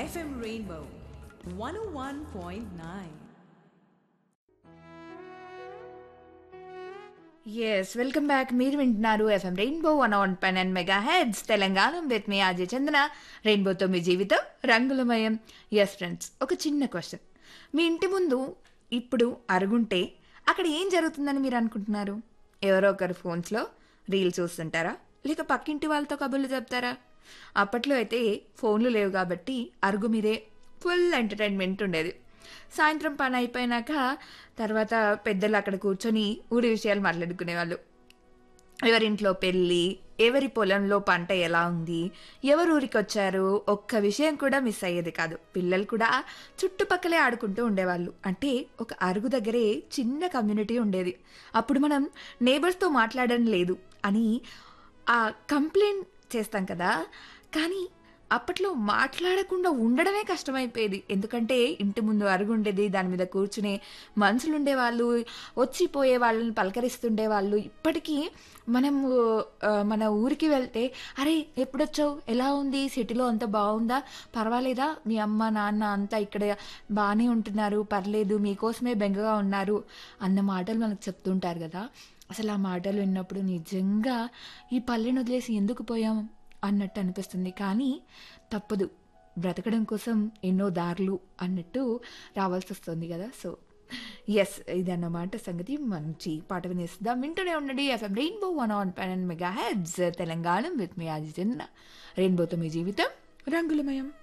FM Rainbow 101.9. Yes welcome back మీరు వింటున్నారు FM rainbow one on pen and megahertz Telangana with me Ajay Chandana రెయిన్బోతో మీ జీవితం రంగులమయం ఎస్ ఫ్రెండ్స్ ఒక చిన్న క్వశ్చన్ మీ ఇంటి ముందు ఇప్పుడు అరుగుంటే అక్కడ ఏం జరుగుతుందని మీరు అనుకుంటున్నారు ఎవరో ఒకరు ఫోన్స్లో రీల్స్ చూస్తుంటారా లేక పక్కింటి వాళ్ళతో కబుర్లు చెప్తారా అప్పట్లో అయితే ఫోన్లు లేవు కాబట్టి అరుగు మీదే ఫుల్ ఎంటర్టైన్మెంట్ ఉండేది సాయంత్రం పని అయిపోయినాక తర్వాత పెద్దలు అక్కడ కూర్చొని ఊరి విషయాలు మాట్లాడుకునేవాళ్ళు ఎవరింట్లో పెళ్ళి ఎవరి పొలంలో పంట ఎలా ఉంది ఎవరు ఊరికి వచ్చారు ఒక్క విషయం కూడా మిస్ అయ్యేది కాదు పిల్లలు కూడా చుట్టుపక్కలే ఆడుకుంటూ ఉండేవాళ్ళు అంటే ఒక అరుగు దగ్గరే చిన్న కమ్యూనిటీ ఉండేది అప్పుడు మనం నేబర్స్తో మాట్లాడడం లేదు అని ఆ కంప్లైంట్ చేస్తాం కదా కానీ అప్పట్లో మాట్లాడకుండా ఉండడమే కష్టమైపోయేది ఎందుకంటే ఇంటి ముందు అరుగు ఉండేది దాని మీద కూర్చునే మనుషులు ఉండేవాళ్ళు వచ్చిపోయే వాళ్ళని పలకరిస్తుండే వాళ్ళు ఇప్పటికీ మనం ఆ, మన ఊరికి వెళ్తే అరే ఎప్పుడొచ్చావు ఎలా ఉంది సిటీలో అంత బాగుందా పర్వాలేదా మీ అమ్మ నాన్న అంతా ఇక్కడ బాగానే ఉంటున్నారు పర్లేదు మీకోసమే బెంగగా ఉన్నారు అన్న మాటలు మనకు చెప్తుంటారు కదా అసలు ఆ మాటలు విన్నప్పుడు నిజంగా ఈ పల్లెని వదిలేసి ఎందుకు పోయాం అన్నట్టు అనిపిస్తుంది కానీ తప్పదు బ్రతకడం కోసం ఎన్నో దారులు అన్నట్టు రావాల్సి వస్తుంది కదా సో ఎస్ ఇదన్నమాట సంగతి మంచి పాట వినేస్తుందాం వింటూనే ఉండండి FM rainbow one on pen and megahertz Telangana with me Aadi Chandra రెయిన్బోతో మీ జీవితం రంగులమయం